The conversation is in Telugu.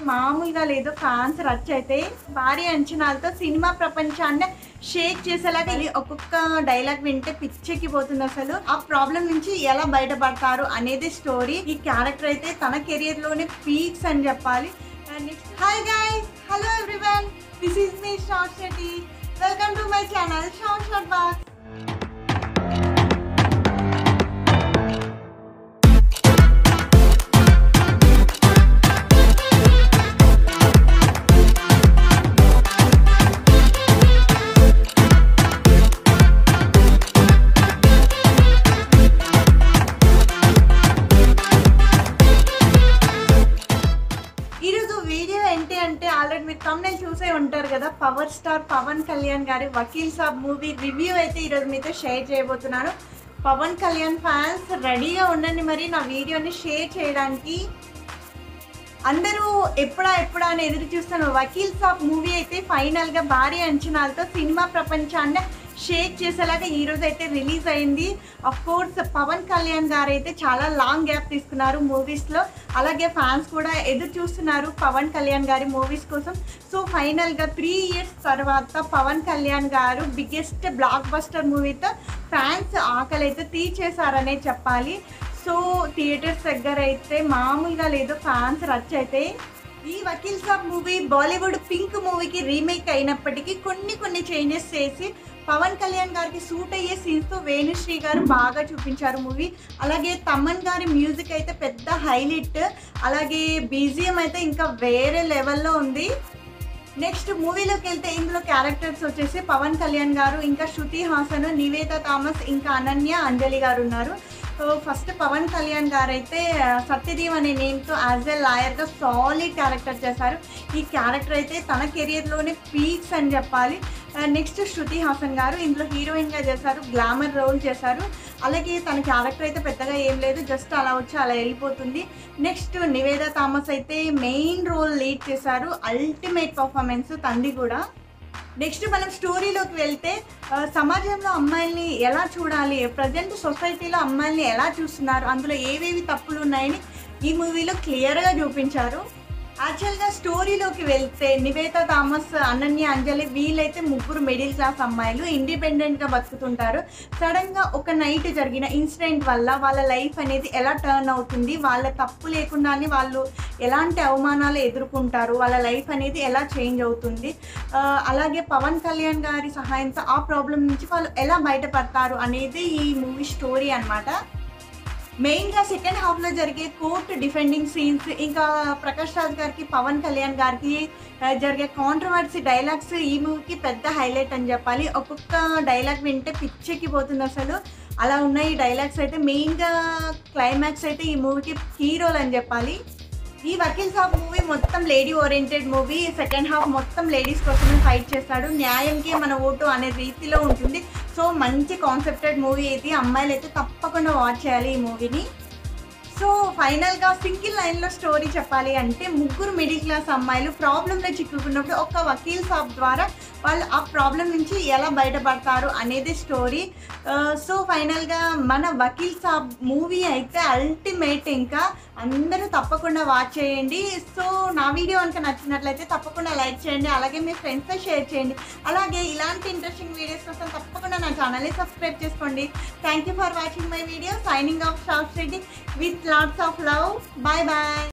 మామూలుగా లేదు ఫ్యాన్స్ రచ్చ అయితే భారీ అంచనాలతో సినిమా ప్రపంచాన్ని షేక్ చేసేలాగా ఇది ఒక్కొక్క డైలాగ్ వింటే పిచ్చెక్కిపోతుంది అసలు ఆ ప్రాబ్లం నుంచి ఎలా బయటపడతారు అనేది స్టోరీ ఈ క్యారెక్టర్ అయితే తన కెరియర్ లోనే పీక్స్ అని చెప్పాలి next hi guys hello everyone this is me short Shetty welcome to my channel short short box ఈరోజు వీడియో ఏంటి అంటే ఆల్రెడీ మీరు తమ్ముళ్ళు చూసే ఉంటారు కదా పవర్ స్టార్ పవన్ కళ్యాణ్ గారి వకీల్ సాబ్ మూవీ రివ్యూ అయితే ఈరోజు మీతో షేర్ చేయబోతున్నాను పవన్ కళ్యాణ్ ఫ్యాన్స్ రెడీగా ఉండండి మరి నా వీడియోని షేర్ చేయడానికి అందరూ ఎప్పుడా ఎప్పుడా అని ఎదురు చూస్తున్న వకీల్ సాబ్ మూవీ అయితే ఫైనల్గా భారీ అంచనాలతో సినిమా ప్రపంచాన్ని షేక్ చేసేలాగా ఈ రోజు అయితే రిలీజ్ అయింది అఫ్ కోర్స్ పవన్ కళ్యాణ్ గారు అయితే చాలా లాంగ్ గ్యాప్ తీసుకున్నారు మూవీస్లో అలాగే ఫ్యాన్స్ కూడా ఎదురు చూస్తున్నారు పవన్ కళ్యాణ్ గారి మూవీస్ కోసం సో ఫైనల్గా త్రీ ఇయర్స్ తర్వాత పవన్ కళ్యాణ్ గారు బిగ్గెస్ట్ బ్లాక్ బస్టర్ మూవీతో ఫ్యాన్స్ ఆకలి అయితే తీర్చేశారనే చెప్పాలి సో థియేటర్స్ దగ్గర అయితే మామూలుగా లేదు ఫ్యాన్స్ రచ్ అయితే ఈ వకీల్ సాబ్ మూవీ బాలీవుడ్ పింక్ మూవీకి రీమేక్ అయినప్పటికీ కొన్ని కొన్ని చేంజెస్ చేసి పవన్ కళ్యాణ్ గారికి సూట్ అయ్యే సీన్స్తో వేణుశ్రీ గారు బాగా చూపించారు మూవీ అలాగే తమన్ గారి మ్యూజిక్ అయితే పెద్ద హైలైట్ అలాగే బీజిఎం అయితే ఇంకా వేరే లెవెల్లో ఉంది నెక్స్ట్ మూవీలోకి వెళ్తే ఇందులో క్యారెక్టర్స్ వచ్చేసి పవన్ కళ్యాణ్ గారు ఇంకా శృతి హాసన్ నివేత థామస్ ఇంకా అనన్య అంజలి గారు ఉన్నారు సో ఫస్ట్ పవన్ కళ్యాణ్ గారు అయితే ఆ, సత్యదేవ్ అనే నేమ్తో యాజ్ ఎ లాయర్గా సాలిడ్ క్యారెక్టర్ చేశారు ఈ క్యారెక్టర్ అయితే తన కెరియర్లోనే పీక్స్ అని చెప్పాలి నెక్స్ట్ శృతి హాసన్ గారు ఇందులో హీరోయిన్గా చేశారు గ్లామర్ రోల్ చేశారు అలాగే తన క్యారెక్టర్ అయితే పెద్దగా ఏం లేదు జస్ట్ అలా వచ్చి అలా వెళ్ళిపోతుంది నెక్స్ట్ నివేద థామస్ అయితే మెయిన్ రోల్ లీడ్ చేశారు అల్టిమేట్ పర్ఫార్మెన్స్ తంది కూడా నెక్స్ట్ మనం స్టోరీలోకి వెళ్తే ఆ, సమాజంలో అమ్మాయిల్ని ఎలా చూడాలి ప్రజెంట్ సొసైటీలో అమ్మాయిల్ని ఎలా చూస్తున్నారు అందులో ఏవేవి తప్పులు ఉన్నాయని ఈ మూవీలో క్లియర్గా చూపించారు యాక్చువల్గా స్టోరీలోకి వెళ్తే నివేత థామస్ అనన్య అంజలి వీళ్ళైతే ముగ్గురు మిడిల్ క్లాస్ అమ్మాయిలు ఇండిపెండెంట్గా బతుకుతుంటారు సడన్గా ఒక నైట్ జరిగిన ఇన్సిడెంట్ వల్ల వాళ్ళ లైఫ్ అనేది ఎలా టర్న్ అవుతుంది వాళ్ళ తప్పు లేకుండానే వాళ్ళు ఎలాంటి అవమానాలు ఎదుర్కొంటారు వాళ్ళ లైఫ్ అనేది ఎలా చేంజ్ అవుతుంది ఆ, అలాగే పవన్ కళ్యాణ్ గారి సహాయంతో ఆ ప్రాబ్లం నుంచి వాళ్ళు ఎలా బయటపడతారు అనేది ఈ మూవీ స్టోరీ అన్నమాట మెయిన్గా సెకండ్ హాఫ్లో జరిగే కోర్ట్ డిఫెండింగ్ సీన్స్ ఇంకా ప్రకాష్ రాజ్ గారికి పవన్ కళ్యాణ్ గారికి ఆ, జరిగే కాంట్రవర్సీ డైలాగ్స్ ఈ మూవీకి పెద్ద హైలైట్ అని చెప్పాలి ఒక్కొక్క డైలాగ్ వింటే పిచ్చెక్కిపోతుంది అసలు అలా ఉన్నాయి ఈ డైలాగ్స్ అయితే మెయిన్గా క్లైమాక్స్ అయితే ఈ మూవీకి హీరోలు అని చెప్పాలి ఈ వకీల్ సాబ్ మూవీ మొత్తం lady oriented movie second half మొత్తం లేడీస్ కోసమే ఫైట్ చేస్తాడు న్యాయంకి మన ఓటు అనే రీతిలో ఉంటుంది సో మంచి కాన్సెప్టెడ్ మూవీ ఇది అమ్మాయిలు అయితే తప్పకుండా వాచ్ చేయాలి ఈ మూవీని సో ఫైనల్గా సింగిల్ లైన్లో స్టోరీ చెప్పాలి అంటే ముగ్గురు మిడిల్ క్లాస్ అమ్మాయిలు ప్రాబ్లంలో చిక్కుకున్నప్పుడు ఒక వకీల్ సాబ్ ద్వారా వాళ్ళు ఆ ప్రాబ్లం నుంచి ఎలా బయటపడతారు అనేది స్టోరీ సో ఫైనల్గా మన వకీల్ సాబ్ మూవీ అయితే అల్టిమేట్ ఇంకా అందరూ తప్పకుండా వాచ్ చేయండి సో నా వీడియో కనుక నచ్చినట్లయితే తప్పకుండా లైక్ చేయండి అలాగే మీ ఫ్రెండ్స్తో షేర్ చేయండి అలాగే ఇలాంటి ఇంట్రెస్టింగ్ వీడియోస్ కోసం తప్పకుండా నా ఛానల్ని సబ్స్క్రైబ్ చేసుకోండి thank you for watching my video signing off shop Reddy with lots of love bye bye